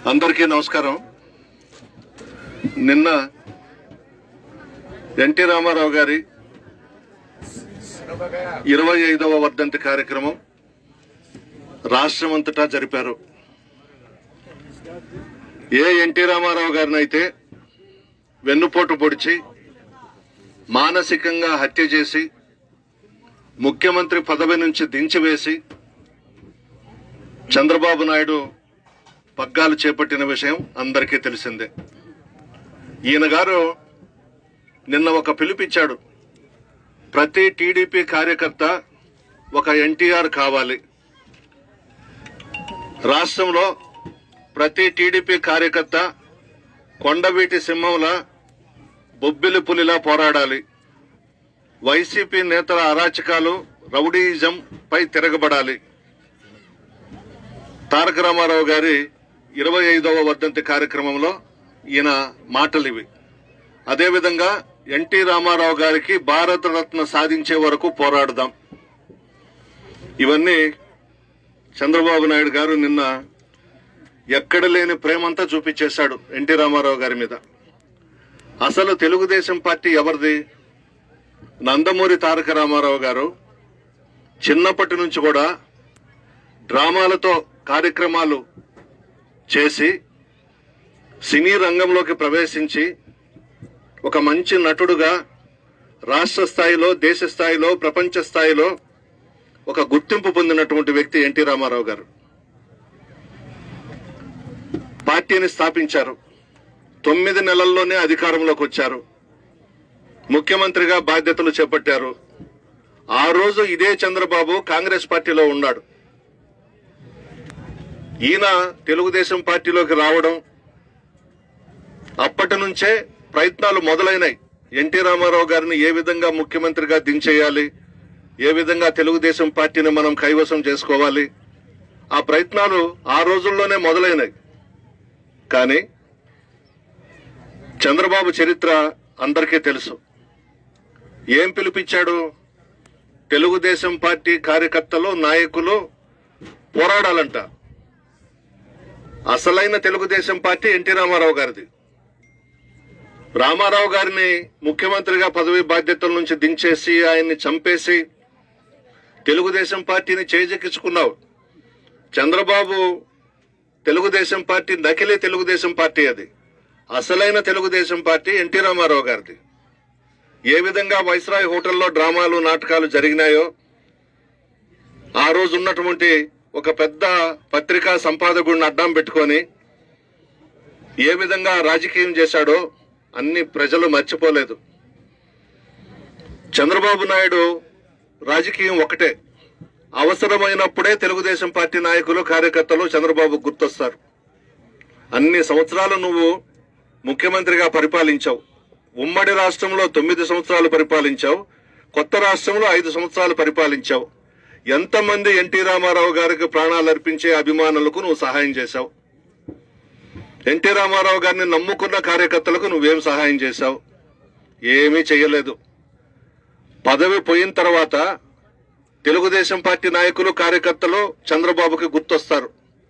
అందరికీ నమస్కారం నిన్న ఎన్టీ రామారావు గారి ఇరవై ఐదవ వర్ధంతి కార్యక్రమం రాష్ట్రమంతటా జరిపారు ఏ ఎన్టీ రామారావు గారిని అయితే వెన్నుపోటు పొడిచి మానసికంగా హత్య చేసి ముఖ్యమంత్రి పదవి నుంచి దించివేసి చంద్రబాబు నాయుడు పగ్గాలు చేపట్టిన విషయం అందరికీ తెలిసిందే ఈయన గారు నిన్న ఒక పిలుపిచ్చాడు ప్రతి టీడీపీ కార్యకర్త ఒక ఎన్టీఆర్ కావాలి రాష్ట్రంలో ప్రతి టీడీపీ కార్యకర్త కొండవీటి సింహంలా బొబ్బిలి పులిలా పోరాడాలి వైసీపీ నేతల అరాచకాలు రౌడీయిజం పై తిరగబడాలి తారక రామారావు గారి ఇరవై ఐదవ వర్ధంతి కార్యక్రమంలో ఈయన మాటలు ఇవి అదేవిధంగా ఎన్టీ రామారావు గారికి భారతరత్న సాధించే వరకు పోరాడదాం ఇవన్నీ చంద్రబాబు నాయుడు గారు నిన్న ఎక్కడ లేని ప్రేమంతా చూపించేశాడు ఎన్టీ రామారావు గారి మీద అసలు తెలుగుదేశం పార్టీ ఎవరిది నందమూరి తారక రామారావు గారు చిన్నప్పటి నుంచి కూడా డ్రామాలతో కార్యక్రమాలు చేసి సినీ రంగంలోకి ప్రవేశించి ఒక మంచి నటుడుగా రాష్ట్ర స్థాయిలో దేశ స్థాయిలో ప్రపంచ స్థాయిలో ఒక గుర్తింపు పొందినటువంటి వ్యక్తి ఎన్టీ రామారావు గారు పార్టీని స్థాపించారు తొమ్మిది నెలల్లోనే అధికారంలోకి వచ్చారు ముఖ్యమంత్రిగా బాధ్యతలు చేపట్టారు ఆ రోజు ఇదే చంద్రబాబు కాంగ్రెస్ పార్టీలో ఉన్నాడు ఈయన తెలుగుదేశం పార్టీలోకి రావడం అప్పటి నుంచే ప్రయత్నాలు మొదలైనాయి ఎన్టీ రామారావు గారిని ఏ విధంగా ముఖ్యమంత్రిగా దించేయాలి ఏ విధంగా తెలుగుదేశం పార్టీని మనం కైవసం చేసుకోవాలి ఆ ప్రయత్నాలు ఆ రోజుల్లోనే మొదలైనాయి కానీ చంద్రబాబు చరిత్ర అందరికీ తెలుసు ఏం పిలిపించాడు తెలుగుదేశం పార్టీ కార్యకర్తలు నాయకులు పోరాడాలంట అసలైన తెలుగుదేశం పార్టీ ఎన్టీ రామారావు గారిది రామారావు గారిని ముఖ్యమంత్రిగా పదవి బాధ్యతల నుంచి దించేసి ఆయన్ని చంపేసి తెలుగుదేశం పార్టీని చేజెక్కించుకున్నావు చంద్రబాబు తెలుగుదేశం పార్టీ నకిలీ తెలుగుదేశం పార్టీ అది అసలైన తెలుగుదేశం పార్టీ ఎన్టీ రామారావు గారిది ఏ విధంగా వైస్రాయ్ హోటల్లో డ్రామాలు నాటకాలు జరిగినాయో ఆ రోజు ఉన్నటువంటి ఒక పెద్ద పత్రికా సంపాదకుడిని అడ్డం పెట్టుకొని ఏ విధంగా రాజకీయం చేశాడో అన్ని ప్రజలు మర్చిపోలేదు చంద్రబాబు నాయుడు రాజకీయం ఒకటే అవసరమైనప్పుడే తెలుగుదేశం పార్టీ నాయకులు కార్యకర్తలు చంద్రబాబు గుర్తొస్తారు అన్ని సంవత్సరాలు నువ్వు ముఖ్యమంత్రిగా పరిపాలించావు ఉమ్మడి రాష్ట్రంలో తొమ్మిది సంవత్సరాలు పరిపాలించావు కొత్త రాష్ట్రంలో ఐదు సంవత్సరాలు పరిపాలించావు ఎంతమంది ఎన్టీ రామారావు గారికి ప్రాణాలు అర్పించే అభిమానులకు నువ్వు సహాయం చేశావు ఎన్టీ రామారావు గారిని నమ్ముకున్న కార్యకర్తలకు నువ్వేం సహాయం చేశావు ఏమీ చేయలేదు పదవి పోయిన తర్వాత తెలుగుదేశం పార్టీ నాయకులు కార్యకర్తలు చంద్రబాబుకి గుర్తొస్తారు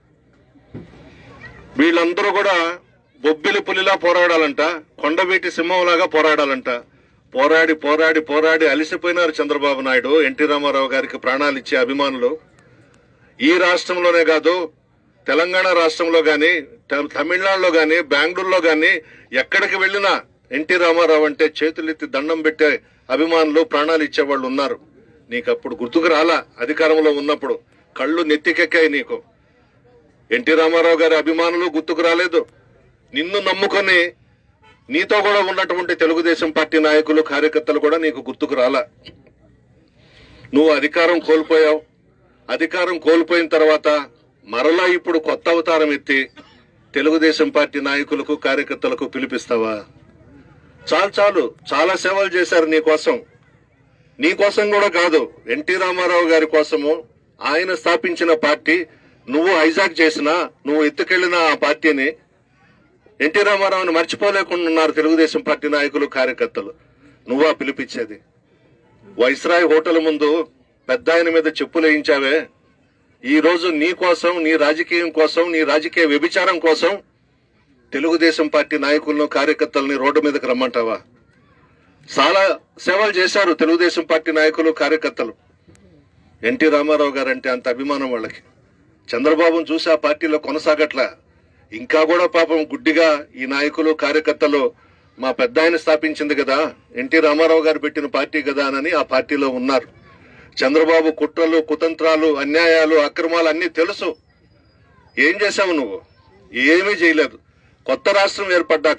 వీళ్ళందరూ కూడా బొబ్బిలి పులిలా పోరాడాలంట కొండవీటి సింహంలాగా పోరాడాలంట పోరాడి పోరాడి పోరాడి అలిసిపోయినారు చంద్రబాబు నాయుడు ఎన్టీ రామారావు గారికి ప్రాణాలు ఇచ్చే అభిమానులు ఈ రాష్ట్రంలోనే కాదు తెలంగాణ రాష్ట్రంలో గాని త- తమిళనాడులో గాని బెంగళూరులో గాని ఎక్కడికి వెళ్ళినా ఎన్టీ రామారావు అంటే చేతులెత్తి దండం పెట్టే అభిమానులు ప్రాణాలు ఇచ్చేవాళ్ళు ఉన్నారు నీకు అప్పుడు గుర్తుకు రాలా అధికారంలో ఉన్నప్పుడు కళ్ళు నెత్తికెక్కాయి నీకు ఎన్టీ రామారావు గారి అభిమానులు గుర్తుకు రాలేదు నిన్ను నమ్ముకొని నీతో కూడా ఉన్నటువంటి తెలుగుదేశం పార్టీ నాయకులు కార్యకర్తలు కూడా నీకు గుర్తుకు రాలా నువ్వు అధికారం కోల్పోయావు అధికారం కోల్పోయిన తర్వాత మరలా ఇప్పుడు కొత్త అవతారం ఎత్తి తెలుగుదేశం పార్టీ నాయకులకు కార్యకర్తలకు పిలిపిస్తావా చాలు చాలు చాలా సేవలు చేశారు నీ కోసం నీ కోసం కూడా కాదు ఎన్టీ రామారావు గారి కోసము ఆయన స్థాపించిన పార్టీ నువ్వు హైజాక్ చేసినా నువ్వు ఎత్తుకెళ్లిన ఆ పార్టీని ఎన్టీ రామారావుని మర్చిపోలేకుండా ఉన్నారు తెలుగుదేశం పార్టీ నాయకులు కార్యకర్తలు నువ్వా పిలిపించేది వైస్రాయ్ హోటల్ ముందు పెద్ద ఆయన మీద చెప్పులు వేయించావే ఈ రోజు నీ కోసం నీ రాజకీయం కోసం నీ రాజకీయ వ్యభిచారం కోసం తెలుగుదేశం పార్టీ నాయకులను కార్యకర్తల్ని రోడ్డు మీదకి రమ్మంటావా చాలా సేవలు చేశారు తెలుగుదేశం పార్టీ నాయకులు కార్యకర్తలు ఎన్టీ రామారావు గారు అంటే అంత అభిమానం వాళ్ళకి చంద్రబాబును చూసి ఆ పార్టీలో కొనసాగట్లా ఇంకా కూడా పాపం గుడ్డిగా ఈ నాయకులు కార్యకర్తలు మా పెద్ద ఆయన స్థాపించింది కదా ఎన్టీ రామారావు గారు పెట్టిన పార్టీ కదా అని ఆ పార్టీలో ఉన్నారు చంద్రబాబు కుట్రలు కుతంత్రాలు అన్యాయాలు అక్రమాలు అన్నీ తెలుసు ఏం చేశావు నువ్వు ఏమీ చేయలేదు కొత్త రాష్ట్రం ఏర్పడ్డాక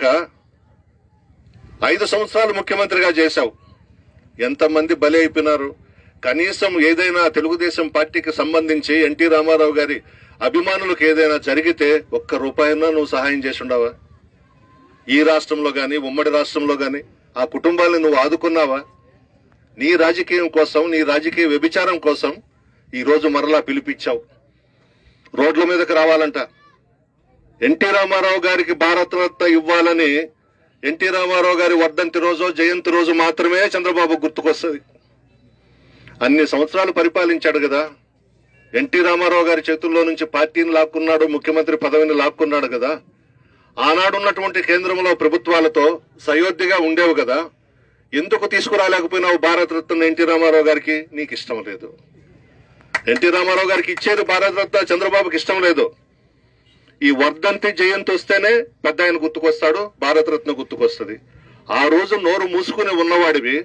ఐదు సంవత్సరాలు ముఖ్యమంత్రిగా చేశావు ఎంతమంది బలి అయిపోయినారు కనీసం ఏదైనా తెలుగుదేశం పార్టీకి సంబంధించి ఎన్టీ రామారావు గారి అభిమానులకు ఏదైనా జరిగితే ఒక్క రూపాయన్నా నువ్వు సహాయం చేసి ఉండవా ఈ రాష్ట్రంలో గాని ఉమ్మడి రాష్ట్రంలో గాని ఆ కుటుంబాలను నువ్వు ఆదుకున్నావా నీ రాజకీయం కోసం నీ రాజకీయ వ్యభిచారం కోసం ఈ రోజు మరలా పిలిపించావు రోడ్ల మీదకి రావాలంట ఎన్టీ రామారావు గారికి భారతరత్న ఇవ్వాలని ఎన్టీ రామారావు గారి వర్ధంతి రోజు జయంతి రోజు మాత్రమే చంద్రబాబు గుర్తుకొస్తుంది అన్ని సంవత్సరాలు పరిపాలించాడు కదా ఎన్టీ రామారావు గారి చేతుల్లో నుంచి పార్టీని లాక్కున్నాడు ముఖ్యమంత్రి పదవిని లాక్కున్నాడు కదా ఆనాడున్నటువంటి కేంద్రంలో ప్రభుత్వాలతో సయోధ్యగా ఉండేవు కదా ఎందుకు తీసుకురాలేకపోయినావు భారతరత్న ఎన్టీ రామారావు గారికి నీకు ఇష్టం లేదు ఎన్టీ రామారావు గారికి ఇచ్చేది భారతరత్న చంద్రబాబుకి ఇష్టం లేదు ఈ వర్ధంతి జయంతి వస్తేనే పెద్ద ఆయన గుర్తుకొస్తాడు భారతరత్న గుర్తుకొస్తుంది ఆ రోజు నోరు మూసుకుని ఉన్నవాడివి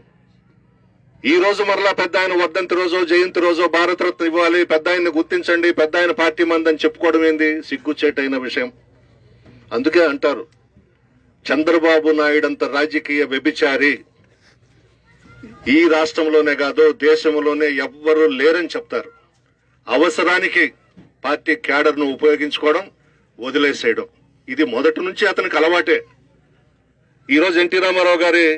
ఈ రోజు మరలా పెద్ద ఆయన వర్ధంతి రోజు జయంతి రోజు భారతరత్న ఇవ్వాలి పెద్ద ఆయన్ని గుర్తించండి పెద్ద ఆయన పార్టీ మందని చెప్పుకోవడం ఏంది సిగ్గుచేటైన విషయం అందుకే అంటారు చంద్రబాబు నాయుడంత రాజకీయ వ్యభిచారి ఈ రాష్ట్రంలోనే కాదు దేశంలోనే ఎవ్వరూ లేరని చెప్తారు అవసరానికి పార్టీ క్యాడర్ను ఉపయోగించుకోవడం వదిలేసేయడం ఇది మొదటి నుంచి అతనికి అలవాటే ఈరోజు ఎన్టీ రామారావు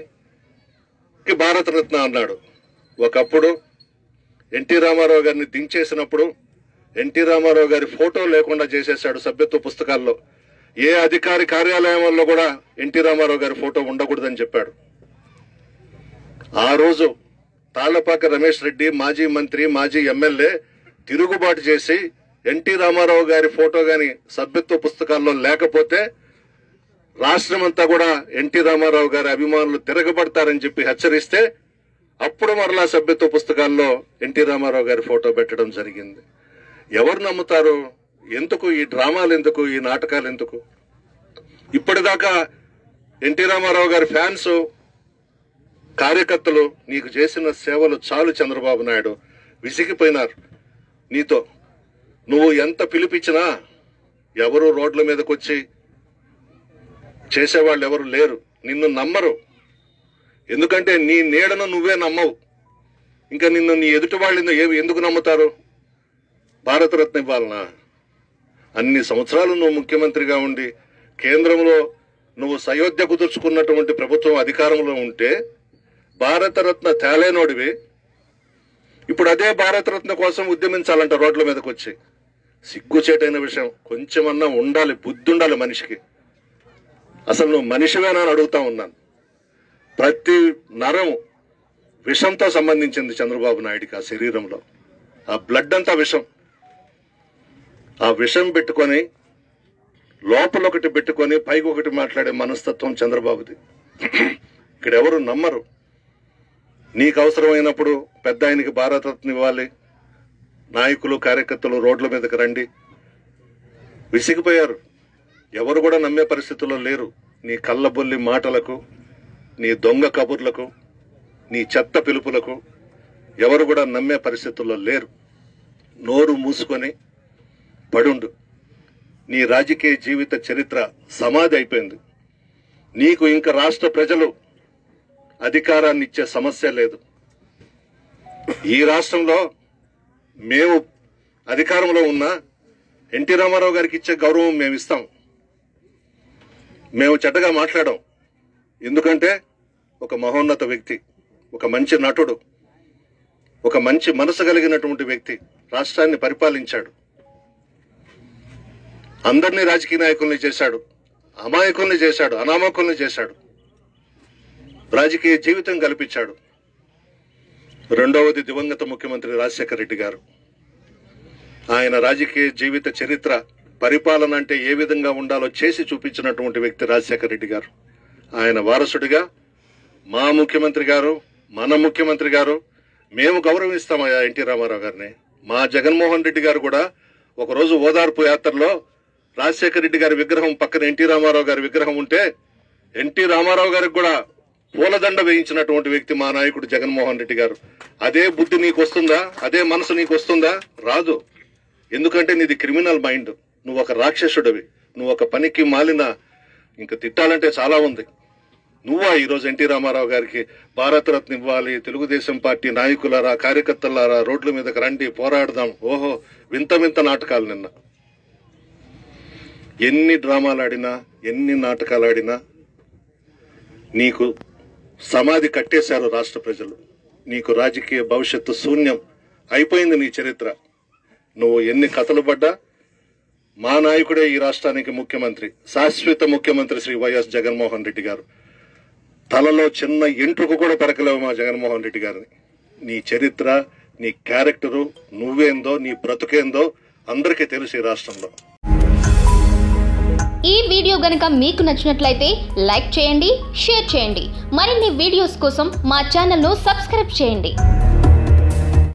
గారికి భారతరత్న అన్నాడు ఒకప్పుడు ఎన్టీ రామారావు గారిని దించేసినప్పుడు ఎన్టీ రామారావు గారి ఫోటో లేకుండా చేసేశాడు సభ్యత్వ పుస్తకాల్లో ఏ అధికారి కార్యాలయంలో కూడా ఎన్టీ రామారావు గారి ఫోటో ఉండకూడదని చెప్పాడు ఆ రోజు తాళ్లపాక రమేష్ రెడ్డి మాజీ మంత్రి మాజీ ఎమ్మెల్యే తిరుగుబాటు చేసి ఎన్టీ రామారావు గారి ఫోటో గాని సభ్యత్వ పుస్తకాల్లో లేకపోతే రాష్ట్రమంతా కూడా ఎన్టీ రామారావు గారి అభిమానులు తిరగబడతారని చెప్పి హెచ్చరిస్తే అప్పుడు మరలా సభ్యత్వ పుస్తకాల్లో ఎన్టీ రామారావు గారి ఫోటో పెట్టడం జరిగింది ఎవరు నమ్ముతారు ఎందుకు ఈ డ్రామాలు ఎందుకు ఈ నాటకాలు ఎందుకు ఇప్పటిదాకా ఎన్టీ రామారావు గారి ఫ్యాన్స్ కార్యకర్తలు నీకు చేసిన సేవలు చాలు చంద్రబాబు నాయుడు విసిగిపోయినారు నీతో నువ్వు ఎంత పిలిపించినా ఎవరు రోడ్ల మీదకి వచ్చి చేసేవాళ్ళు ఎవరు లేరు నిన్ను నమ్మరు ఎందుకంటే నీ నీడను నువ్వే నమ్మవు ఇంకా నిన్ను నీ ఎదుటి వాళ్ళు ఏ- ఎందుకు నమ్ముతారు భారతరత్న ఇవ్వాలనా అన్ని సంవత్సరాలు నువ్వు ముఖ్యమంత్రిగా ఉండి కేంద్రంలో నువ్వు సయోధ్య కుదుర్చుకున్నటువంటి ప్రభుత్వం అధికారంలో ఉంటే భారతరత్న తేలేనోడివి ఇప్పుడు అదే భారతరత్న కోసం ఉద్యమించాలంట రోడ్ల మీదకి వచ్చి సిగ్గుచేటైన విషయం కొంచెమన్నా ఉండాలి బుద్ధి ఉండాలి మనిషికి అసలు నువ్వు మనిషివేనా అని అడుగుతా ఉన్నాను ప్రతి నరం విషంతో సంబంధించింది చంద్రబాబు నాయుడికి ఆ శరీరంలో ఆ బ్లడ్ అంతా విషం ఆ విషం పెట్టుకొని లోపల ఒకటి పెట్టుకొని పైకి ఒకటి మాట్లాడే మనస్తత్వం చంద్రబాబుది ఇక్కడ ఎవరు నమ్మరు నీకు అవసరమైనప్పుడు పెద్ద ఆయనకి భారతరత్న ఇవ్వాలి నాయకులు కార్యకర్తలు రోడ్ల మీదకి రండి విసిగిపోయారు ఎవరు కూడా నమ్మే పరిస్థితుల్లో లేరు నీ కళ్ళబొల్లి మాటలకు నీ దొంగ కబుర్లకు నీ చెత్త పిలుపులకు ఎవరు కూడా నమ్మే పరిస్థితుల్లో లేరు నోరు మూసుకొని పడుండు నీ రాజకీయ జీవిత చరిత్ర సమాధి అయిపోయింది నీకు ఇంకా రాష్ట్ర ప్రజలు అధికారాన్ని ఇచ్చే సమస్య లేదు ఈ రాష్ట్రంలో మేము అధికారంలో ఉన్నా ఎన్టీ రామారావు గారికి ఇచ్చే గౌరవం మేము ఇస్తాం మేము చెడ్డగా మాట్లాడాం ఎందుకంటే ఒక మహోన్నత వ్యక్తి ఒక మంచి నటుడు ఒక మంచి మనసు కలిగినటువంటి వ్యక్తి రాష్ట్రాన్ని పరిపాలించాడు అందరినీ రాజకీయ నాయకుల్ని చేశాడు అమాయకుల్ని చేశాడు అనామకుల్ని చేశాడు రాజకీయ జీవితం కల్పించాడు రెండవది దివంగత ముఖ్యమంత్రి రాజశేఖర రెడ్డి గారు ఆయన రాజకీయ జీవిత చరిత్ర పరిపాలన అంటే ఏ విధంగా ఉండాలో చేసి చూపించినటువంటి వ్యక్తి రాజశేఖర రెడ్డి గారు ఆయన వారసుడిగా మా ముఖ్యమంత్రి గారు మన ముఖ్యమంత్రి గారు మేము గౌరవిస్తామయ్యా ఎన్టీ రామారావు గారిని మా జగన్మోహన్ రెడ్డి గారు కూడా ఒకరోజు ఓదార్పు యాత్రలో రాజశేఖర రెడ్డి గారి విగ్రహం పక్కన ఎన్టీ రామారావు గారి విగ్రహం ఉంటే ఎన్టీ రామారావు గారికి కూడా పూలదండ వేయించినటువంటి వ్యక్తి మా నాయకుడు జగన్మోహన్ రెడ్డి గారు అదే బుద్ధి నీకు వస్తుందా అదే మనసు నీకు వస్తుందా రాదు ఎందుకంటే నీది క్రిమినల్ మైండ్ నువ్వు ఒక రాక్షసుడివి నువ్వు ఒక పనికి మాలిన ఇంకా తిట్టాలంటే చాలా ఉంది నువ్వా ఈరోజు ఎన్టీ రామారావు గారికి భారతరత్న ఇవ్వాలి తెలుగుదేశం పార్టీ నాయకులారా కార్యకర్తలారా రోడ్ల మీదకి రండి పోరాడదాం ఓహో వింత వింత నాటకాలు నిన్న ఎన్ని డ్రామాలు ఆడినా ఎన్ని నాటకాలు ఆడినా నీకు సమాధి కట్టేశారు రాష్ట్ర ప్రజలు నీకు రాజకీయ భవిష్యత్తు శూన్యం అయిపోయింది నీ చరిత్ర నువ్వు ఎన్ని కథలు పడ్డా మా నాయకుడే ఈ రాష్ట్రానికి ముఖ్యమంత్రి శాశ్వత ముఖ్యమంత్రి శ్రీ వైఎస్ జగన్మోహన్ రెడ్డి గారు తలలో చిన్న ఎంట్రుకు కూడా పెరకలేవు మా జగన్మోహన్ రెడ్డి గారిని నీ చరిత్ర నీ క్యారెక్టరు నువ్వేందో నీ బ్రతుకేందో అందరికీ తెలుసు ఈ రాష్ట్రంలో ఈ వీడియో గనుక మీకు నచ్చినట్లయితే లైక్ చేయండి షేర్ చేయండి మరిన్ని వీడియోస్ కోసం మా ఛానల్ను సబ్స్క్రైబ్ చేయండి